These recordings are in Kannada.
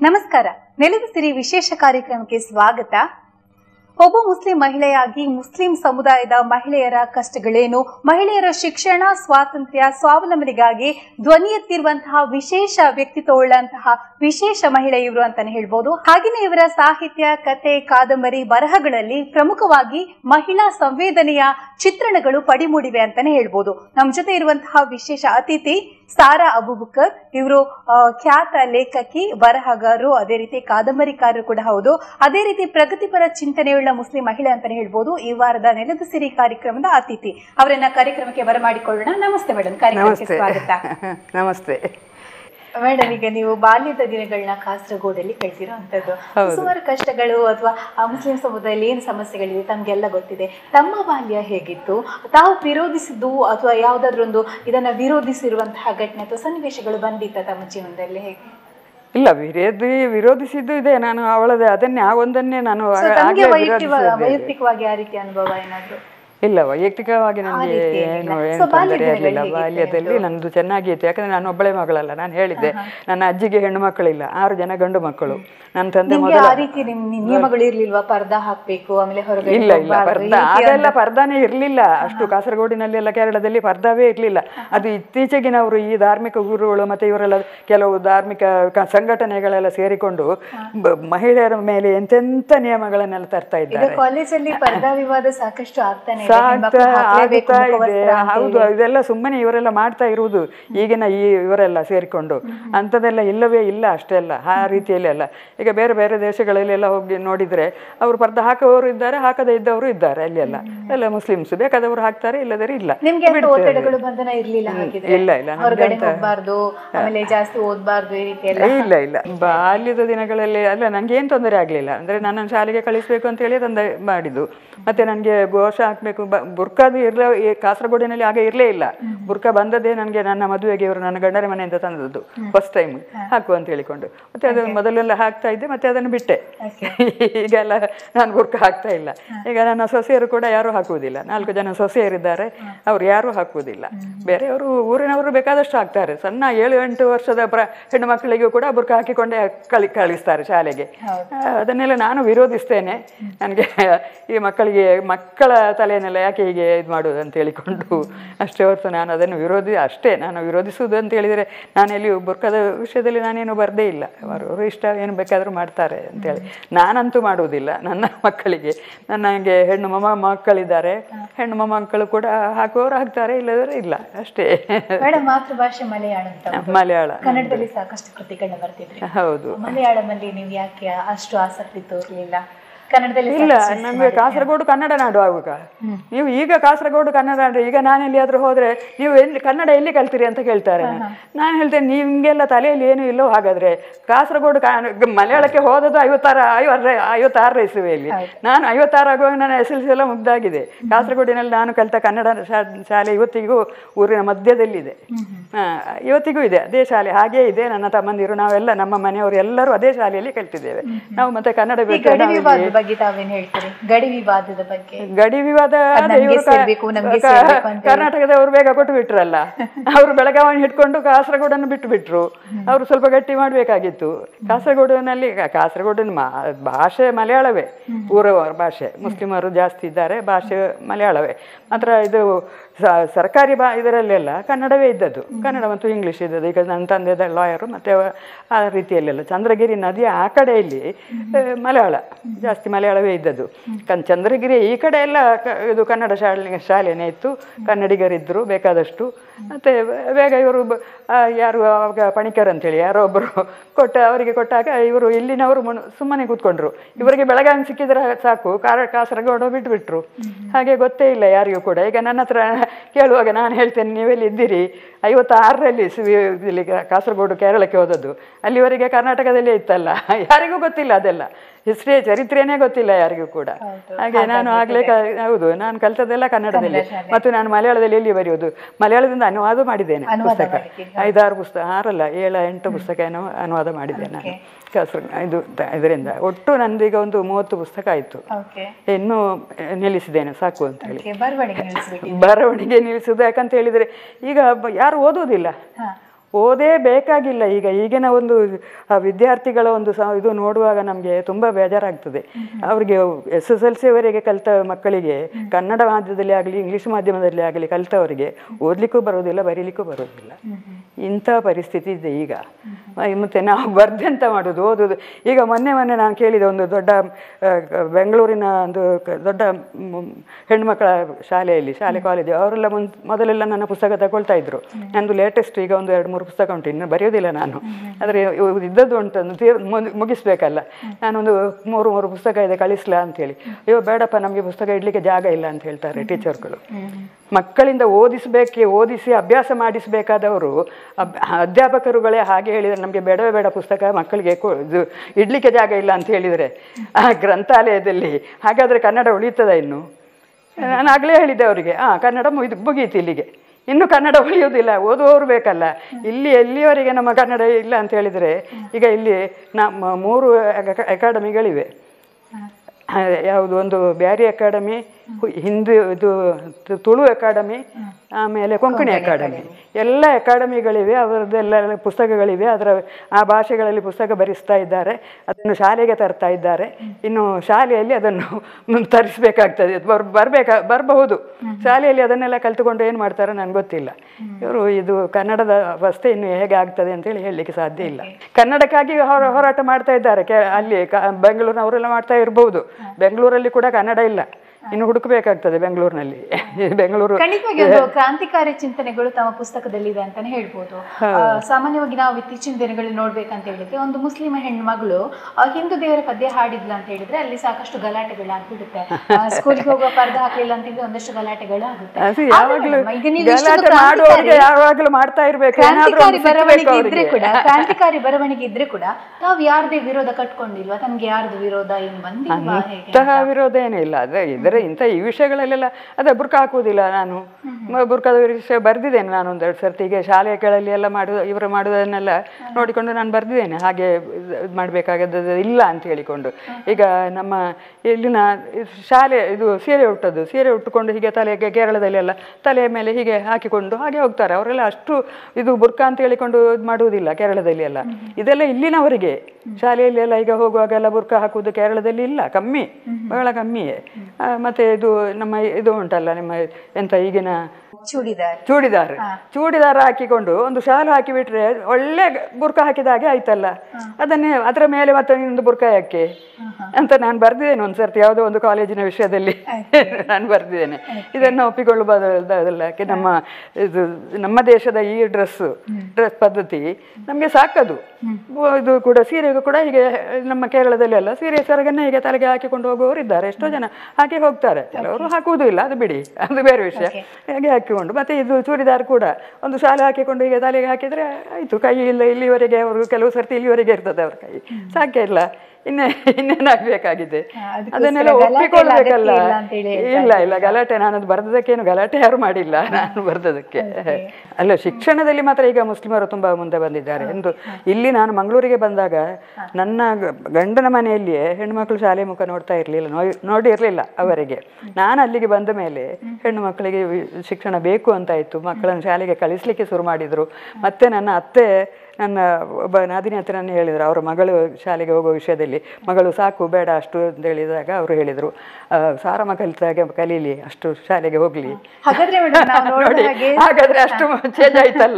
ನಮಸ್ಕಾರ ನೆಲದ ಸಿರಿ ವಿಶೇಷ ಕಾರ್ಯಕ್ರಮಕ್ಕೆ ಸ್ವಾಗತ ಒಬ್ಬ ಮುಸ್ಲಿಂ ಮಹಿಳೆಯಾಗಿ ಮುಸ್ಲಿಂ ಸಮುದಾಯದ ಮಹಿಳೆಯರ ಕಷ್ಟಗಳೇನು ಮಹಿಳೆಯರ ಶಿಕ್ಷಣ ಸ್ವಾತಂತ್ರ್ಯ ಸ್ವಾವಲಂಬನೆಗಾಗಿ ಧ್ವನಿ ಎತ್ತಿರುವಂತಹ ವಿಶೇಷ ವ್ಯಕ್ತಿತ್ವವುಳ್ಳಂತಹ ವಿಶೇಷ ಮಹಿಳೆ ಇವರು ಅಂತಾನೆ ಹೇಳ್ಬೋದು ಹಾಗೆಯೇ ಇವರ ಸಾಹಿತ್ಯ ಕತೆ ಕಾದಂಬರಿ ಬರಹಗಳಲ್ಲಿ ಪ್ರಮುಖವಾಗಿ ಮಹಿಳಾ ಸಂವೇದನೆಯ ಚಿತ್ರಣಗಳು ಪಡಿಮೂಡಿವೆ ಅಂತಾನೆ ಹೇಳ್ಬೋದು ನಮ್ಮ ಜೊತೆ ಇರುವಂತಹ ವಿಶೇಷ ಅತಿಥಿ ಸಾರಾ ಅಬುಬಕರ್ ಇವರು ಆ, ಖ್ಯಾತ ಲೇಖಕಿ ಬರಹಗಾರರು ಅದೇ ರೀತಿ ಕಾದಂಬರಿಕಾರರು ಕೂಡ ಹೌದು ಅದೇ ರೀತಿ ಪ್ರಗತಿಪರ ಚಿಂತನೆಯುಳ್ಳ ಮುಸ್ಲಿಂ ಮಹಿಳೆ ಅಂತಾನೆ ಹೇಳ್ಬೋದು ಈ ವಾರದ ನೆಲದ ಸಿರಿ ಕಾರ್ಯಕ್ರಮದ ಅತಿಥಿ ಅವರನ್ನ ಕಾರ್ಯಕ್ರಮಕ್ಕೆ ಬರಮಾಡಿಕೊಳ್ಳೋಣ ನಮಸ್ತೆ ಮೇಡಮ್ ಕಾರ್ಯಕ್ರಮಕ್ಕೆ ನಮಸ್ತೆ ಸ್ವಾಗತ ನಮಸ್ತೆ ಮೇಡಮ್ ಈಗ ನೀವು ಬಾಲ್ಯದ ದಿನಗಳನ್ನ ಕಾಸರಗೋಡಲ್ಲಿ ಕಳ್ತಿರೋಂಥದ್ದು ಸುಮಾರು ಕಷ್ಟಗಳು ಅಥವಾ ಆ ಮುಸ್ಲಿಂ ಸಮುದಾಯದಲ್ಲಿ ಏನು ಸಮಸ್ಯೆಗಳಿದೆ ತಮ್ಗೆಲ್ಲ ಗೊತ್ತಿದೆ ತಮ್ಮ ಬಾಲ್ಯ ಹೇಗಿತ್ತು ತಾವು ವಿರೋಧಿಸಿದ್ದು ಅಥವಾ ಯಾವ್ದಾದ್ರೊಂದು ಇದನ್ನ ವಿರೋಧಿಸಿರುವಂತಹ ಘಟನೆ ಅಥವಾ ಸನ್ನಿವೇಶಗಳು ಬಂದಿತ್ತ ತಮ್ಮ ಜೀವನದಲ್ಲಿ ಹೇಗೆ ಇಲ್ಲ ವಿರೋಧಿ ವಿರೋಧಿಸಿದ್ದು ಇದೆ ನಾನು ಅವಳದೇ ಅದನ್ನೇ ಆ ಒಂದನ್ನೇ ನಾನು So, ತಮ್ಗೆ ಆಗ್ಲೇ ವೈಯಕ್ತಿಕ ವಿರೋಧಿಸಿದ್ದೆ. ವೈಯಕ್ತಿಕವಾಗಿ ಆ ರೀತಿ ಅನುಭವ ಏನಾದ್ರು ಇಲ್ಲ ವೈಯಕ್ತಿಕವಾಗಿ ನನಗೆ ರೀತಿ ಏನು ಏನಿಲ್ಲ. ಏನು So, ತೊಂದರೆ ಬಾಲ್ಯದಲ್ಲಿ ಇರಲಿಲ್ಲ ಹೇಗಿತ್ತು ಬಾಲ್ಯದಲ್ಲಿ ನಂದು ಚೆನ್ನಾಗಿತ್ತು ಯಾಕಂದ್ರೆ ನಾನು ಒಬ್ಬಳೇ ಮಗಳಲ್ಲ ನಾನು ಹೇಳಿದ್ದೆ ನನ್ನ ಅಜ್ಜಿಗೆ ಹೆಣ್ಣು ಮಕ್ಕಳಿಲ್ಲ ಆರು ಜನ ಗಂಡು ಮಕ್ಕಳು ನನ್ನ ತಂದೆ ನಿಮ್ಗೆ ಮೊದಲ ಆ ರೀತಿ ನಿಮ್ ನಿಮ್ ನಿಯಮಗಳು ಇರ್ಲಿಲ್ವಾ ಪರ್ದಾ ಹಾಕ್ಬೇಕು ಆಮೇಲೆ ಹೊರಗಡೆ ಇಲ್ಲ ಇಲ್ಲ ಹೋಗ್ಬಾರ್ದು, ಈ ಪರ್ದ ರೀತಿ ಅದೆಲ್ಲ ಪರ್ದಾನೇ ಇರಲಿಲ್ಲ ಅಷ್ಟು ಕಾಸರಗೋಡಿನಲ್ಲಿ ಎಲ್ಲ ಕೇರಳದಲ್ಲಿ ಪರ್ದಾವೇ ಇರಲಿಲ್ಲ ಅದು ಇತ್ತೀಚೆಗಿನವರು ಈ ಧಾರ್ಮಿಕ ಗುರುಗಳು ಮತ್ತೆ ಇವರೆಲ್ಲ ಕೆಲವು ಧಾರ್ಮಿಕ ಕ- ಸಂಘಟನೆಗಳೆಲ್ಲ ಸೇರಿಕೊಂಡು ಬ- ಮಹಿಳೆಯರ ಮೇಲೆ ಎಂತೆಂಥ ನಿಯಮಗಳನ್ನೆಲ್ಲ ತರ್ತಾ ಈಗ ಇದ್ದಾರೆ ಕಾಲೇಜಲ್ಲಿ ಪರ್ದಾ ವಿವಾದ ಸಾಕಷ್ಟು ಆಗ್ತಾನೆ ಇದೆ. ಸಾಕ್ತಾ ಹೆಣ್ಮಕ್ಳು ಹಾಕ್ಲೇಬೇಕು ಆಗ್ತಾ ಇದೆ ಮುಖವಸ್ತ್ರ ಅಂತ ಹೌದು ಇದೆಲ್ಲ ಸುಮ್ಮನೆ ಇವರೆಲ್ಲ ಮಾಡ್ತಾ ಇರುವುದು ಈಗಿನ ಈ ಇವರೆಲ್ಲ ಸೇರಿಕೊಂಡು ಅಂಥದ್ದೆಲ್ಲ ಇಲ್ಲವೇ ಇಲ್ಲ ಅಷ್ಟೆಲ್ಲ ಆ ರೀತಿಯಲ್ಲಿ ಅಲ್ಲ ಈಗ ಬೇರೆ ಬೇರೆ ದೇಶಗಳಲ್ಲಿ ಎಲ್ಲ ಹೋಗಿ ನೋಡಿದ್ರೆ ಅವರು ಪರ್ದ ಹಾಕುವವರು ಇದ್ದಾರೆ ಹಾಕದೇ ಇದ್ದವರು ಇದ್ದಾರೆ ಅಲ್ಲಿ ಎಲ್ಲ ಎಲ್ಲ ಮುಸ್ಲಿಮ್ಸ್ ಬೇಕಾದವರು ಹಾಕ್ತಾರೆ ಇಲ್ಲದರೆ ಇಲ್ಲ ನಿಮ್ಗೆ ಅಂತ ಒತ್ತಡಗಳು ಬಂಧನ ಇರ್ಲಿಲ್ಲ ಹಾಗಿದ್ರೆ ಇಲ್ಲ ಇಲ್ಲ ನಮ್ಗೆ ಹೊರಗಡೆ ಅಂತ- ಹೋಗ್ಬಾರ್ದು ಆಮೇಲೆ ಜಾಸ್ತಿ ಓದ್ಬಾರ್ದು ಈ ರೀತಿ ಎಲ್ಲ ಇಲ್ಲ ಇಲ್ಲ ಬಾಲ್ಯದ ದಿನಗಳಲ್ಲಿ ಅಲ್ಲ ನನಗೆ ಏನು ತೊಂದರೆ ಆಗಲಿಲ್ಲ ಅಂದರೆ ನನ್ನನ್ನು ಶಾಲೆಗೆ ಕಳಿಸ್ಬೇಕು ಅಂತ ಹೇಳಿ ತಂದೆ ಮಾಡಿದ್ದು ಮತ್ತೆ ನನಗೆ ಘೋಷ ಹಾಕಬೇಕು ಬುರ್ಕಾದು ಇರಲೇ ಕಾಸರಗೋಡಿನಲ್ಲಿ ಆಗ ಇರಲೇ ಇಲ್ಲ ಬುರ್ಕ ಬಂದದ್ದೇ ನನಗೆ ನನ್ನ ಮದುವೆಗೆ ಇವರು ನನ್ನ ಗಂಡನ ಮನೆಯಿಂದ ತಂದದ್ದು ಫಸ್ಟ್ ಟೈಮ್ ಹಾಕು ಅಂತ ಹೇಳಿಕೊಂಡು ಮತ್ತೆ ಅದು ಮೊದಲೆಲ್ಲ ಹಾಕ್ತಾ ಇದ್ದೆ ಮತ್ತೆ ಅದನ್ನು ಬಿಟ್ಟೆ ಈಗೆಲ್ಲ ನಾನು ಬುರ್ಕ ಹಾಕ್ತಾ ಇಲ್ಲ ಈಗ ನನ್ನ ಸೊಸೆಯರು ಕೂಡ ಯಾರೂ ಹಾಕುವುದಿಲ್ಲ ನಾಲ್ಕು ಜನ ಸೊಸೆಯರಿದ್ದಾರೆ ಅವ್ರು ಯಾರೂ ಹಾಕುವುದಿಲ್ಲ ಬೇರೆಯವರು ಊರಿನವರು ಬೇಕಾದಷ್ಟು ಹಾಕ್ತಾರೆ ಸಣ್ಣ ಏಳು ಎಂಟು ವರ್ಷದ ಪ್ರ ಹೆಣ್ಣು ಮಕ್ಕಳಿಗೂ ಕೂಡ ಬುರ್ಕ ಹಾಕಿಕೊಂಡೇ ಕಳಿ ಕಳಿಸ್ತಾರೆ ಶಾಲೆಗೆ ಆ, ಅದನ್ನೆಲ್ಲ ನಾನು ವಿರೋಧಿಸ್ತೇನೆ ನನಗೆ ಈ ಮಕ್ಕಳಿಗೆ ಮಕ್ಕಳ ತಲೆಯನ್ನೆಲ್ಲ ಯಾಕೆ ಹೀಗೆ ಇದು ಮಾಡೋದು ಅಂತ ಹೇಳಿಕೊಂಡು ಅಷ್ಟೇ ಹೊರತು ನಾನು ಅದನ್ನು ವಿರೋಧಿ ಅಷ್ಟೇ ನಾನು ವಿರೋಧಿಸುವುದು ಅಂತ ಹೇಳಿದರೆ ನಾನು ಎಲ್ಲಿಯೂ ಬುರ್ಕದ ವಿಷಯದಲ್ಲಿ ನಾನೇನು ಬರದೇ ಇಲ್ಲ ಅವರವರು ಇಷ್ಟ ಏನು ಬೇಕಾದರೂ ಮಾಡ್ತಾರೆ ಅಂತೇಳಿ ನಾನಂತೂ ಮಾಡುವುದಿಲ್ಲ ನನ್ನ ಮಕ್ಕಳಿಗೆ ನನಗೆ ಹೆಣ್ಣು ಮೊಮ್ಮ ಮಕ್ಕಳಿದ್ದಾರೆ ಹೆಣ್ಣು ಮೊಮ್ಮಕ್ಕಳು ಕೂಡ ಹಾಕುವವರು ಹಾಕ್ತಾರೆ ಇಲ್ಲದ್ರೆ ಇಲ್ಲ ಅಷ್ಟೇ ಮೇಡಮ್ ಮಾತೃಭಾಷೆ ಮಲಯಾಳಂ ಅಂತ ಮಲಯಾಳ ಕನ್ನಡದಲ್ಲಿ ಸಾಕಷ್ಟು ಕೃತಿಗಳನ್ನ ಬರ್ತಿದ್ರಿ ಹೌದು ಮಲಯಾಳಮಲ್ಲಿ ನೀವು ಯಾಕೆ ಅಷ್ಟು ಆಸಕ್ತಿ ತೋರ್ಲಿಲ್ಲ ಕನ್ನಡದಲ್ಲಿ ಇಲ್ಲ ನಮಗೆ ಕಾಸರಗೋಡು ಕನ್ನಡ ನಾಡು ಆವಾಗ ನೀವು ಈಗ ಕಾಸರಗೋಡು ಕನ್ನಡ ನಾಡು ಈಗ ನಾನು ಎಲ್ಲಿಯಾದ್ರೂ ಹೋದ್ರೆ ನೀವು ಎಲ್ಲಿ ಕನ್ನಡ ಎಲ್ಲಿ ಕಲ್ತೀರಿ ಅಂತ ಕೇಳ್ತಾರೆ ನಾನು ಹೇಳ್ತೇನೆ ನಿಮ್ಗೆಲ್ಲ ತಲೆಯಲ್ಲಿ ಏನೂ ಇಲ್ಲೋ ಹಾಗಾದ್ರೆ ಕಾಸರಗೋಡು ಕಾ- ಮಲಯಾಳಕ್ಕೆ ಹೋದದ್ದು ಐವತ್ತಾರ ಐವತ್ತ ಐವತ್ತಾರರ ಇಸುವೆಯಲ್ಲಿ ನಾನು ಐವತ್ತಾರು ಆಗುವಾಗ ನನ್ನ ಎಸ್ ಎಲ್ ಸಿ ಎಲ್ಲ ಮುಗ್ದಾಗಿದೆ ಕಾಸರಗೋಡಿನಲ್ಲಿ ನಾನು ಕಲಿತ ಕನ್ನಡ ಶಾ- ಶಾಲೆ ಇವತ್ತಿಗೂ ಊರಿನ ಮಧ್ಯದಲ್ಲಿದೆ ಹಾ, ಇವತ್ತಿಗೂ ಇದೆ ಅದೇ ಶಾಲೆ ಹಾಗೇ ಇದೆ ನನ್ನ ತಮ್ಮಂದಿರು ನಾವೆಲ್ಲ ನಮ್ಮ ಮನೆಯವರು ಎಲ್ಲರೂ ಅದೇ ಶಾಲೆಯಲ್ಲಿ ಕಲ್ತಿದ್ದೇವೆ ನಾವು ಮತ್ತೆ ಕನ್ನಡ ಈ ಬಿಟ್ಟು ಗಡಿ ನಾವು ವಿವಾದದ ಬಗ್ಗೆ ತಾವೇನ್ ಹೇಳ್ತೀರಿ ಗಡಿ ವಿವಾದದ ಬಗ್ಗೆ ಗಡಿ ವಿವಾದ ಅದೇ ನಮ್ಗೆ ಇವ್ರು ಕ- ಸೇರ್ಬೇಕು, ನಮ್ಗೆ ಕ- ಸೇರ್ಬೇಕು ಅಂತ ಹೇಳಿ. ಕರ್ನಾಟಕದವರು ಬೇಗ ಕೊಟ್ಟು ಬಿಟ್ರಲ್ಲ ಅವರು ಬೆಳಗಾವಿ ಹಿಡ್ಕೊಂಡು ಕಾಸರಗೋಡನ್ನು ಬಿಟ್ಟು ಬಿಟ್ರು ಅವರು ಸ್ವಲ್ಪ ಗಟ್ಟಿ ಮಾಡಬೇಕಾಗಿತ್ತು ಕಾಸರಗೋಡಿನಲ್ಲಿ ಕಾಸರಗೋಡಿನ ಮಾ ಭಾಷೆ ಮಲಯಾಳವೇ ಊರ ಭಾಷೆ ಮುಸ್ಲಿಮರು ಜಾಸ್ತಿ ಇದ್ದಾರೆ ಭಾಷೆ ಮಲಯಾಳವೇ ಮಾತ್ರ ಇದು ಸ- ಸರ್ಕಾರಿ ಬಾ ಇದರಲ್ಲೆಲ್ಲ ಕನ್ನಡವೇ ಇದ್ದದ್ದು ಕನ್ನಡ ಮತ್ತು ಇಂಗ್ಲೀಷ್ ಇದ್ದದ್ದು ಈಗ ನನ್ನ ತಂದೆದ ಲಾಯರು ಮತ್ತು ಆ ರೀತಿಯಲ್ಲೆಲ್ಲ ಚಂದ್ರಗಿರಿ ನದಿಯ ಆ ಕಡೆಯಲ್ಲಿ ಆ, ಮಲಯಾಳ ಜಾಸ್ತಿ ಮಲಯಾಳವೇ ಇದ್ದದ್ದು ಕನ್ ಚಂದ್ರಗಿರಿ ಈ ಕಡೆ ಎಲ್ಲ ಕ- ಇದು ಕನ್ನಡ ಶಾಲೆ ಶಾಲೆನೇ ಇತ್ತು ಕನ್ನಡಿಗರಿದ್ದರು ಬೇಕಾದಷ್ಟು ಮತ್ತು ಬೇಗ ಇವರು ಬ- ಆ, ಯಾರು ಆವಾಗ ಪಣಿಕರ್ ಅಂತೇಳಿ ಯಾರೋ ಒಬ್ಬರು ಕೊಟ್ಟ ಅವರಿಗೆ ಕೊಟ್ಟಾಗ ಇವರು ಇಲ್ಲಿನವರು ಮುನ್- ಸುಮ್ಮನೆ ಕೂತ್ಕೊಂಡ್ರು ಇವರಿಗೆ ಬೆಳಗಾವಿ ಸಿಕ್ಕಿದ್ರೆ ಸಾಕು ಕಾರ ಕಾಸರಗೋಡು ಬಿಟ್ಬಿಟ್ರು ಹಾಗೆ ಗೊತ್ತೇ ಇಲ್ಲ ಯಾರಿಗೂ ಕೂಡ ಈಗ ನನ್ನ ಹತ್ರ ಕೇಳುವಾಗ ನಾನು ಹೇಳ್ತೇನೆ ನೀವೆಲ್ಲಿ ಇದ್ದೀರಿ ಐವತ್ತಾರರಲ್ಲಿ ಇಲ್ಲಿ ಕಾಸರಗೋಡು ಕೇರಳಕ್ಕೆ ಹೋದದ್ದು ಅಲ್ಲಿವರೆಗೆ ಕರ್ನಾಟಕದಲ್ಲೇ ಇತ್ತಲ್ಲ ಯಾರಿಗೂ ಗೊತ್ತಿಲ್ಲ ಅದೆಲ್ಲ ಹಿಸ್ಟ್ರಿ ಚರಿತ್ರೆನೇ ಗೊತ್ತಿಲ್ಲ ಯಾರಿಗೂ ಕೂಡ ಹಾಗೆ ನಾನು ಆಗ್ಲೇ ಕ- ಹೌದು ನಾನು ಕಲ್ತದ್ದೆಲ್ಲ ಕನ್ನಡದಲ್ಲಿ ಮತ್ತು ನಾನು ಮಲಯಾಳದಲ್ಲಿ ಎಲ್ಲಿ ಬರೆಯೋದು ಮಲಯಾಳದಿಂದ ಅನುವಾದ ಮಾಡಿದ್ದೇನೆ ಪುಸ್ತಕ ಐದಾರು ಪುಸ್ತಕ ಆರಲ್ಲ ಏಳ ಎಂಟು ಪುಸ್ತಕ ಏನೋ ಅನುವಾದ ಮಾಡಿದ್ದೆ ನಾನು ಕಾಸರ ಇದು ತ- ಇದರಿಂದ ಒಟ್ಟು ನಂದೀಗ ಒಂದು ಮೂವತ್ತು ಪುಸ್ತಕ ಆಯಿತು ಓಕೆ ಇನ್ನೂ ನಿಲ್ಲಿಸಿದ್ದೇನೆ ಸಾಕು ಅಂತ ಹೇಳಿ ಬರವಣಿಗೆ ನಿಲ್ಲಿಸ್ಬೇಕು ಬರವಣಿಗೆ ನಿಲ್ಲಿಸುವುದು ಯಾಕಂತ ಹೇಳಿದರೆ ಈಗ ಬ- ಯಾರು ಓದುವುದಿಲ್ಲ ಹಾ ಓದೇ ಬೇಕಾಗಿಲ್ಲ ಈಗ ಈಗಿನ ಒಂದು ಆ ವಿದ್ಯಾರ್ಥಿಗಳ ಒಂದು ಸ ಇದು ನೋಡುವಾಗ ನಮಗೆ ತುಂಬ ಬೇಜಾರಾಗ್ತದೆ ಅವರಿಗೆ ಎಸ್ ಎಸ್ ಎಲ್ ಸಿವರೆಗೆ ಕಲಿತ ಮಕ್ಕಳಿಗೆ ಕನ್ನಡ ಮಾಧ್ಯಮದಲ್ಲಿ ಆಗಲಿ ಇಂಗ್ಲೀಷ್ ಮಾಧ್ಯಮದಲ್ಲಿ ಆಗಲಿ ಕಲಿತವರಿಗೆ ಓದಲಿಕ್ಕೂ ಬರೋದಿಲ್ಲ ಬರೀಲಿಕ್ಕೂ ಬರೋದಿಲ್ಲ ಇಂಥ ಪರಿಸ್ಥಿತಿ ಇದೆ ಈಗ ಮ- ಮತ್ತೆ ನಾವು ಬರ್ದೆಂತ ಮಾಡೋದು ಓದೋದು ಈಗ ಮೊನ್ನೆ ಮೊನ್ನೆ ನಾನು ಕೇಳಿದೆ ಒಂದು ದೊಡ್ಡ ಆ, ಕ- ಬೆಂಗಳೂರಿನ ಒಂದು ಕ- ದೊಡ್ಡ ಮ್, ಹೆಣ್ಮಕ್ಕಳ ಶಾಲೆಯಲ್ಲಿ ಶಾಲೆ ಕಾಲೇಜು ಅವರೆಲ್ಲ ಮುನ್ ಮೊದಲೆಲ್ಲ ನನ್ನ ಪುಸ್ತಕ ತಗೊಳ್ತಾ ಇದ್ರು ನಂದು ಲೇಟೆಸ್ಟ್ ಈಗ ಒಂದು ಎರಡು ಮೂರು ಪುಸ್ತಕ ಉಂಟು ಇನ್ನು ಬರೆಯೋದಿಲ್ಲ ನಾನು ಆದರೆ ಇವು ಇದ್ದದ್ದು ಉಂಟು ಒಂದು ತೀರ್ ಮುಗಿ- ಮುಗಿಸ್ಬೇಕಲ್ಲ ನಾನೊಂದು ಮೂರು ಮೂರು ಪುಸ್ತಕ ಇದೆ ಕಳಿಸ್ಲಾ ಅಂತೇಳಿ ಅಯ್ಯೋ ಬೇಡಪ್ಪ ನಮಗೆ ಪುಸ್ತಕ ಇಡಲಿಕ್ಕೆ ಜಾಗ ಇಲ್ಲ ಅಂತ ಹೇಳ್ತಾರೆ ಟೀಚರ್ಗಳು ಮಕ್ಕಳಿಂದ ಓದಿಸಬೇಕೆ ಓದಿಸಿ ಅಭ್ಯಾಸ ಮಾಡಿಸಬೇಕಾದವರು ಅಧ್ಯಾಪಕರುಗಳೇ ಹಾಗೆ ಹೇಳಿದರೆ ನಮಗೆ ಬೇಡವೇ ಬೇಡ ಪುಸ್ತಕ ಮಕ್ಕಳಿಗೆ ಕೊ- ಇದು ಇಡ್ಲಿಕ್ಕೆ ಜಾಗ ಇಲ್ಲ ಅಂತ ಹೇಳಿದರೆ ಆ ಗ್ರಂಥಾಲಯದಲ್ಲಿ ಹಾಗಾದರೆ ಕನ್ನಡ ಉಳಿತದ ಇನ್ನು ನಾನು ಆಗಲೇ ಹೇಳಿದ್ದೆ ಅವರಿಗೆ ಹಾಂ ಕನ್ನಡ ಮುಗಿದು ಮುಗೀತು ಇಲ್ಲಿಗೆ ಇನ್ನು ಕನ್ನಡ ಉಳಿಯೋದಿಲ್ಲ ಓದುವವರು ಬೇಕಲ್ಲ ಇಲ್ಲಿ ಎಲ್ಲಿಯವರೆಗೆ ನಮ್ಮ ಕನ್ನಡ ಇಲ್ಲ ಅಂತ ಹೇಳಿದರೆ ಈಗ ಇಲ್ಲಿ ನಮ್ಮ ಮೂರು ಅಕ- ಅಕಾಡೆಮಿಗಳಿವೆ ಆ, ಯಾವುದು ಒಂದು ಬ್ಯಾರಿ ಅಕಾಡೆಮಿ ಹು- ಹಿಂದೂ ಇದು ತು- ತುಳು ಅಕಾಡೆಮಿ ಆಮೇಲೆ ಕೊಂಕಣಿ ಅಕಾಡೆಮಿ ಎಲ್ಲ ಅಕಾಡೆಮಿಗಳಿವೆ ಅವರದ್ದೆಲ್ಲ ಪುಸ್ತಕಗಳಿವೆ ಅದರ ಆ ಭಾಷೆಗಳಲ್ಲಿ ಪುಸ್ತಕ ಬರೆಸ್ತಾ ಇದ್ದಾರೆ ಅದನ್ನು ಶಾಲೆಗೆ ತರ್ತಾ ಇದ್ದಾರೆ ಇನ್ನು ಶಾಲೆಯಲ್ಲಿ ಅದನ್ನು ತರಿಸಬೇಕಾಗ್ತದೆ ಬರ್ ಬರಬೇಕಾ ಬರಬಹುದು ಶಾಲೆಯಲ್ಲಿ ಅದನ್ನೆಲ್ಲ ಕಲ್ತುಕೊಂಡು ಏನು ಮಾಡ್ತಾರೋ ನನಗೆ ಗೊತ್ತಿಲ್ಲ ಇವರು ಇದು ಕನ್ನಡದ ಅವಸ್ಥೆ ಇನ್ನು ಹೇಗೆ ಆಗ್ತದೆ ಅಂತೇಳಿ ಹೇಳಲಿಕ್ಕೆ ಸಾಧ್ಯ ಇಲ್ಲ ಕನ್ನಡಕ್ಕಾಗಿ ಹೊರ ಹೋರಾಟ ಮಾಡ್ತಾ ಇದ್ದಾರೆ ಕೆ ಅಲ್ಲಿ ಕ ಬೆಂಗಳೂರಿನವರೆಲ್ಲ ಮಾಡ್ತಾ ಇರ್ಬೋದು ಬೆಂಗಳೂರಲ್ಲಿ ಕೂಡ ಕನ್ನಡ ಇಲ್ಲ ಇನ್ನು ಹುಡುಕಬೇಕಾಗ್ತದೆ ಬೆಂಗಳೂರಿನಲ್ಲಿ ಬೆಂಗಳೂರು ಖಂಡಿತವಾಗಿ ಒಂದು ಕ್ರಾಂತಿಕಾರಿ ಚಿಂತನೆಗಳು ತಮ್ಮ ಪುಸ್ತಕದಲ್ಲಿದೆ ಅಂತಾನೆ ಹೇಳ್ಬೋದು ಆ, ಸಾಮಾನ್ಯವಾಗಿ ನಾವು ಇತ್ತೀಚಿನ ದಿನಗಳಲ್ಲಿ ನೋಡ್ಬೇಕಂತ ಹೇಳಿದ್ರೆ ಒಂದು ಮುಸ್ಲಿಂ ಹೆಣ್ಮಗಳು ಆ, ಹಿಂದೂ ದೇವರ ಪದ್ಯ ಹಾಡಿದ್ಲ ಅಂತ ಹೇಳಿದ್ರೆ ಅಲ್ಲಿ ಸಾಕಷ್ಟು ಗಲಾಟೆಗಳಾಗ್ಬಿಡುತ್ತೆ ಸ್ಕೂಲ್ಗೆ ಹೋಗುವ ಪರ್ದ ಹಾಕ್ಲಿಲ್ಲ ಅಂತ ಹೇಳಿದ್ರೆ ಒಂದಷ್ಟು ಗಲಾಟೆಗಳು ಆಗುತ್ತೆ ಅದು ಆದ್ರೆ ಯಾವಾಗಲೂ ಮೇಡಮ್, ಈಗ ನೀವು ಇಷ್ಟೊಂದು ಗಲಾಟೆ ಮಾಡುವವರಿಗೆ ಕ್ರಾಂತಿಕಾರಿ- ಯಾವಾಗಲೂ ಮಾಡ್ತಾ ಇರ್ಬೇಕು ಏನಾದ್ರೂ ಕ್ರಾಂತಿಕಾರಿ ಒಂದು ಸಿಕ್ಬೇಕು ಬರವಣಿಗೆ ಇದ್ರೆ ಅವ್ರಿಗೆ. ಕೂಡ ಕ್ರಾಂತಿಕಾರಿ ಬರವಣಿಗೆ ಇದ್ರೆ ಕೂಡ ತಾವು ಯಾರ್ದೇ ವಿರೋಧ ಕಟ್ಕೊಂಡಿಲ್ವಾ ತಮ್ಗೆ ಯಾರ್ದು ವಿರೋಧ ಏನು ಬಂದಿಲ್ವಾ ಹೇಗೆ ಅಂತಹ ವಿರೋಧ ಏನಿಲ್ಲ ಅದೇ ಇದರ ಇಂಥ ಈ ವಿಷಯಗಳಲ್ಲೆಲ್ಲ ಅದೇ ಬುರ್ಕ ಹಾಕುವುದಿಲ್ಲ ನಾನು ಮ- ಬುರ್ಕದ ವಿಷಯ ಬರೆದಿದ್ದೇನೆ ನಾನು ಒಂದೆರಡು ಸರ್ತಿ ಹೀಗೆ ಶಾಲೆಗಳಲ್ಲಿ ಎಲ್ಲ ಮಾಡುವ ಇವರು ಮಾಡುವುದನ್ನೆಲ್ಲ ನೋಡಿಕೊಂಡು ನಾನು ಬರೆದಿದ್ದೇನೆ ಹಾಗೆ ಇದು ಮಾಡಬೇಕಾಗದ್ದು ಇಲ್ಲ ಅಂತ ಹೇಳಿಕೊಂಡು ಈಗ ನಮ್ಮ ಇಲ್ಲಿನ ಇದು ಶಾಲೆ ಇದು ಸೀರೆ ಉಟ್ಟದ್ದು ಸೀರೆ ಉಟ್ಟುಕೊಂಡು ಹೀಗೆ ತಲೆಗೆ ಕೇರಳದಲ್ಲಿ ಎಲ್ಲ ತಲೆಯ ಮೇಲೆ ಹೀಗೆ ಹಾಕಿಕೊಂಡು ಹಾಗೆ ಹೋಗ್ತಾರೆ ಅವರೆಲ್ಲ ಅಷ್ಟು ಇದು ಬುರ್ಕ ಅಂತ ಹೇಳಿಕೊಂಡು ಇದು ಮಾಡುವುದಿಲ್ಲ ಕೇರಳದಲ್ಲಿ ಎಲ್ಲ ಇದೆಲ್ಲ ಇಲ್ಲಿನವರಿಗೆ ಶಾಲೆಯಲ್ಲಿ ಎಲ್ಲ ಈಗ ಹೋಗುವಾಗೆಲ್ಲ ಬುರ್ಕ ಹಾಕುವುದು ಕೇರಳದಲ್ಲಿ ಇಲ್ಲ ಕಮ್ಮಿ ಬಹಳ ಕಮ್ಮಿಯೇ ಆ, ಮತ್ತೆ ಇದು ನಮ್ಮ ಇದು ಉಂಟಲ್ಲ ನಿಮ್ಮ ಎಂತ ಈಗಿನ ಚೂಡಿದಾರ್ ಚೂಡಿದಾರ್ ಚೂಡಿದಾರ ಹಾಕಿಕೊಂಡು ಒಂದು ಶಾಲು ಹಾಕಿಬಿಟ್ರೆ ಒಳ್ಳೆ ಬುರ್ಕ ಹಾಕಿದ ಹಾಗೆ ಆಯ್ತಲ್ಲ ಅದನ್ನೇ ಅದರ ಮೇಲೆ ಮತ್ತೆ ಇನ್ನೊಂದು ಬುರ್ಕ ಯಾಕೆ ಅಂತ ನಾನು ಬರ್ದಿದ್ದೇನೆ ಒಂದು ಸರ್ತಿ ಯಾವುದೋ ಒಂದು ಕಾಲೇಜಿನ ವಿಷಯದಲ್ಲಿ ನಾನು ಬರ್ದಿದ್ದೇನೆ ಇದನ್ನು ಒಪ್ಪಿಕೊಳ್ಳಬಹುದಲ್ಲ ಯಾಕೆ ನಮ್ಮ ಇದು ನಮ್ಮ ದೇಶದ ಈ ಡ್ರೆಸ್ ಡ್ರೆಸ್ ಪದ್ಧತಿ ನಮಗೆ ಸಾಕದು ಓ, ಇದು ಕೂಡ ಸೀರೆಗೂ ಕೂಡ ಹೀಗೆ ನಮ್ಮ ಕೇರಳದಲ್ಲಿ ಎಲ್ಲ ಸೀರೆ ಸೆರಗನ್ನ ಹೀಗೆ ತಲೆಗೆ ಹಾಕಿಕೊಂಡು ಹೋಗುವವರು ಇದ್ದಾರೆ ಎಷ್ಟೋ ಜನ ಹಾಕಿ ಹೋಗ್ತಾರೆ ಕೆಲವರು ಹಾಕುವುದೂ ಇಲ್ಲ ಅದು ಬಿಡಿ ಅದು ಬೇರೆ ವಿಷಯ ಹಾಗೆ ಹಾಕಿಕೊಂಡು ಮತ್ತೆ ಇದು ಚೂಡಿದಾರ್ ಕೂಡ ಒಂದು ಶಾಲೆ ಹಾಕಿಕೊಂಡು ಹೀಗೆ ತಲೆಗೆ ಹಾಕಿದ್ರೆ ಆಯ್ತು ಕೈ ಇಲ್ಲ ಇಲ್ಲಿವರೆಗೆ ಅವರು ಕೆಲವು ಸರ್ತಿ ಇಲ್ಲಿವರೆಗೆ ಇರ್ತದೆ ಅವ್ರ ಕೈ ಸಾಕೆ ಇಲ್ಲ ಇನ್ನೇ ಇನ್ನೇನಾಗಬೇಕಾಗಿದೆ ಅದಕ್ಕೋಸ್ಕರ ಅದನ್ನೆಲ್ಲ ಗಲಾಟೆ ಎಲ್ಲ ಒಪ್ಪಿಕೊಳ್ಬೇಕಲ್ಲ ಅಗತ್ಯ ಇಲ್ಲ ಅಂತೇಳಿ ಹೇಳ್ತಾ ಇಲ್ಲ ಇಲ್ಲ ಗಲಾಟೆ ನಾನು ಅದು ಬರ್ದದಕ್ಕೇನು ಗಲಾಟೆ ಯಾರು ಮಾಡಿಲ್ಲ ನಾನು ಬರ್ದದಕ್ಕೆ ಅಲ್ಲ ಶಿಕ್ಷಣದಲ್ಲಿ ಮಾತ್ರ ಈಗ ಮುಸ್ಲಿಮರು ತುಂಬಾ ಮುಂದೆ ಬಂದಿದ್ದಾರೆ ಎಂದು ಇಲ್ಲಿ ನಾನು ಮಂಗಳೂರಿಗೆ ಬಂದಾಗ ನನ್ನ ಗ- ಗಂಡನ ಮನೆಯಲ್ಲಿಯೇ ಹೆಣ್ಣುಮಕ್ಕಳು ಶಾಲೆ ಮುಖ ನೋಡ್ತಾ ಇರಲಿಲ್ಲ ನೋಡಿ ಇರಲಿಲ್ಲ ಅವರಿಗೆ ನಾನು ಅಲ್ಲಿಗೆ ಬಂದ ಮೇಲೆ ಹೆಣ್ಣು ಮಕ್ಕಳಿಗೆ ವಿ- ಶಿಕ್ಷಣ ಬೇಕು ಅಂತ ಇತ್ತು ಮಕ್ಕಳನ್ನು ಶಾಲೆಗೆ ಕಳಿಸ್ಲಿಕ್ಕೆ ಶುರು ಮಾಡಿದರು ಮತ್ತೆ ನನ್ನ ಅತ್ತೆ ನನ್ನ ಒಬ್ಬ ನಾದಿನಿ ಹತ್ರ ನನ್ನ ಹೇಳಿದರು ಅವರ ಮಗಳು ಶಾಲೆಗೆ ಹೋಗುವ ವಿಷಯದಲ್ಲಿ ಮಗಳು ಸಾಕು ಬೇಡ ಅಷ್ಟು ಅಂತ ಹೇಳಿದಾಗ ಅವರು ಹೇಳಿದರು ಸಾರಮ್ಮ ಕಲಿತಾಗ ಕಲೀಲಿ ಅಷ್ಟು ಶಾಲೆಗೆ ಹೋಗಲಿ ಹಾಗಾದ್ರೆ ಮೇಡಮ್ ನಾವು ನೋಡಿದ ನೋಡಿ ಹಾಗೆ ಹಾಗಾದ್ರೆ ಅಷ್ಟು ಚೇಂಜ್ ಆಯ್ತಲ್ಲ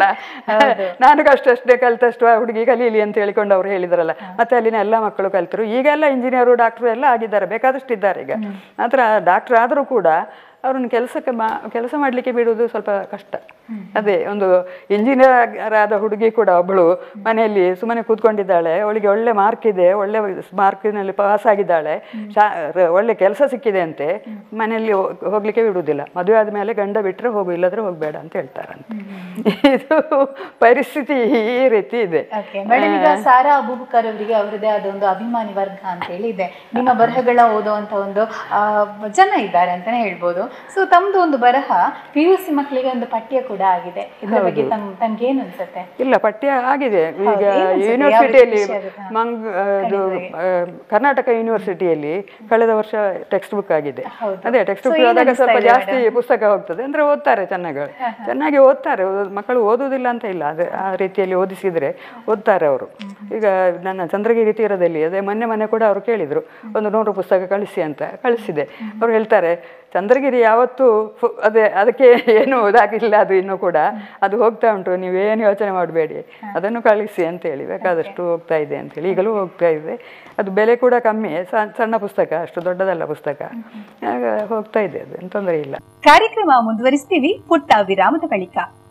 ನಾನು ಅಷ್ಟೇ ಕಲ್ತಷ್ಟು ಆ ಹುಡುಗಿ ಕಲೀಲಿ ಅಂತ ಹೇಳಿಕೊಂಡು ಅವ್ರು ಹೇಳಿದ್ರಲ್ಲ ಮತ್ತೆ ಅಲ್ಲಿನ ಎಲ್ಲ ಮಕ್ಕಳು ಕಲ್ತರು ಈಗೆಲ್ಲ ಇಂಜಿನಿಯರು ಡಾಕ್ಟ್ರು ಎಲ್ಲ ಆಗಿದ್ದಾರೆ ಬೇಕಾದಷ್ಟು ಇದ್ದಾರೆ ಈಗ ಮಾತ್ರ ಡಾಕ್ಟರ್ ಆದರೂ ಕೂಡ ಅವ್ರನ್ನ ಕೆಲಸಕ್ಕೆ ಮಾ ಕೆಲಸ ಮಾಡಲಿಕ್ಕೆ ಬಿಡುವುದು ಸ್ವಲ್ಪ ಕಷ್ಟ ಅದೇ ಒಂದು ಇಂಜಿನಿಯರ್ ಆದ ಹುಡುಗಿ ಕೂಡ ಒಬ್ಬಳು ಮನೆಯಲ್ಲಿ ಸುಮ್ಮನೆ ಕೂತ್ಕೊಂಡಿದ್ದಾಳೆ ಅವಳಿಗೆ ಒಳ್ಳೆ ಮಾರ್ಕ್ ಇದೆ ಒಳ್ಳೆ ಮಾರ್ಕಿನಲ್ಲಿ ಪಾಸ್ ಆಗಿದ್ದಾಳೆ ಶಾ ರ- ಒಳ್ಳೆ ಕೆಲಸ ಸಿಕ್ಕಿದೆ ಅಂತೆ ಮನೆಯಲ್ಲಿ ಹೋ- ಹೋಗ್ಲಿಕ್ಕೆ ಬಿಡುವುದಿಲ್ಲ ಮದುವೆ ಆದಮೇಲೆ ಗಂಡ ಬಿಟ್ಟರೆ ಹೋಗು ಇಲ್ಲದ್ರೆ ಹೋಗಬೇಡ ಅಂತ ಹೇಳ್ತಾರಂತೆ ಇದು ಪರಿಸ್ಥಿತಿ ಈ ರೀತಿ ಇದೆ ಓಕೆ ಮೇಡಮ್ ಈಗ ಸಾರಾ ಅಬೂಬಕರ್ ಅವರಿಗೆ ಅವರದೇ ಆದ ಒಂದು ಅಭಿಮಾನಿ ವರ್ಗ ಅಂತ ಹೇಳಿ ಇದೆ ನಿಮ್ಮ ಬರಹಗಳ ಓದುವಂತ ಒಂದು ಆ, ಜನ ಇದ್ದಾರೆ ಅಂತಾನೆ ಹೇಳ್ಬೋದು ಸೊ ತಮ್ದು ಒಂದು ಬರಹ ಪಿ ಯು ಸಿ ಮಕ್ಕಳಿಗೆ ಒಂದು ಪಠ್ಯ ಕೂಡ ಆಗಿದೆ ಇದ್ರ ಬಗ್ಗೆ ತಮ್ ತಮ್ಗೇನು ಅನ್ಸುತ್ತೆ ಇಲ್ಲ ಪಠ್ಯ ಆಗಿದೆ ಈಗ ಹೌದು, ಏನ್ ಅನ್ಸುತ್ತೆ? ಯೂನಿವರ್ಸಿಟಿಯಲ್ಲಿ ಯಾವ ವಿಷಯ ಅದು? ಮಂಗ್ ಅದು ಆ, ಕರ್ನಾಟಕ ಯೂನಿವರ್ಸಿಟಿಯಲ್ಲಿ ಕಳೆದ ವರ್ಷ ಟೆಕ್ಸ್ಟ್ ಬುಕ್ ಆಗಿದೆ ಹೌದು. ಅದೇ ಟೆಕ್ಸ್ಟ್ So, ಬುಕ್ ಏನ್ ಆದಾಗ ಅನಿಸ್ತಾ ಸ್ವಲ್ಪ ಇದೆ ಜಾಸ್ತಿ ಪುಸ್ತಕ ಹೋಗ್ತದೆ ಅಂದ್ರೆ ಓದ್ತಾರೆ ಚೆನ್ನಾಗಿ ಚೆನ್ನಾಗಿ ಓದ್ತಾರೆ ಓದ್- ಮಕ್ಕಳು ಓದುವುದಿಲ್ಲ ಅಂತ ಇಲ್ಲ ಅದೇ ಆ ರೀತಿಯಲ್ಲಿ ಓದಿಸಿದ್ರೆ ಓದ್ತಾರೆ ಅವರು ಈಗ ನನ್ನ ಚಂದ್ರಗಿರಿ ತೀರದಲ್ಲಿ ಅದೇ ಮೊನ್ನೆ ಮೊನ್ನೆ ಕೂಡ ಅವರು ಕೇಳಿದ್ರು ಒಂದು ನೂರು ಪುಸ್ತಕ ಕಳಿಸಿ ಅಂತ ಕಳಿಸಿದೆ ಅವ್ರು ಹೇಳ್ತಾರೆ ಚಂದ್ರಗಿರಿ ಯಾವತ್ತೂ ಫು- ಅದೇ ಅದಕ್ಕೆ ಏನು ಇದಾಗಿಲ್ಲ ಅದು ಇನ್ನೂ ಕೂಡ ಅದು ಹೋಗ್ತಾ ಉಂಟು ನೀವೇನು ಯೋಚನೆ ಮಾಡಬೇಡಿ ಅದನ್ನು ಕಳಿಸಿ ಅಂತೇಳಿ ಬೇಕಾದಷ್ಟು ಹೋಗ್ತಾ ಇದೆ ಅಂತೇಳಿ ಈಗಲೂ ಹೋಗ್ತಾ ಇದೆ ಅದು ಬೆಲೆ ಕೂಡ ಕಮ್ಮಿ ಸ- ಸಣ್ಣ ಪುಸ್ತಕ ಅಷ್ಟು ದೊಡ್ಡದಲ್ಲ ಪುಸ್ತಕ ಆಗ ಹೋಗ್ತಾ ಇದೆ ಅದು ಏನು ತೊಂದರೆ ಇಲ್ಲ ಕಾರ್ಯಕ್ರಮ ಮುಂದುವರಿಸ್ತೀವಿ ಪುಟ್ಟ ವಿರಾಮದ ಬಳಿಕ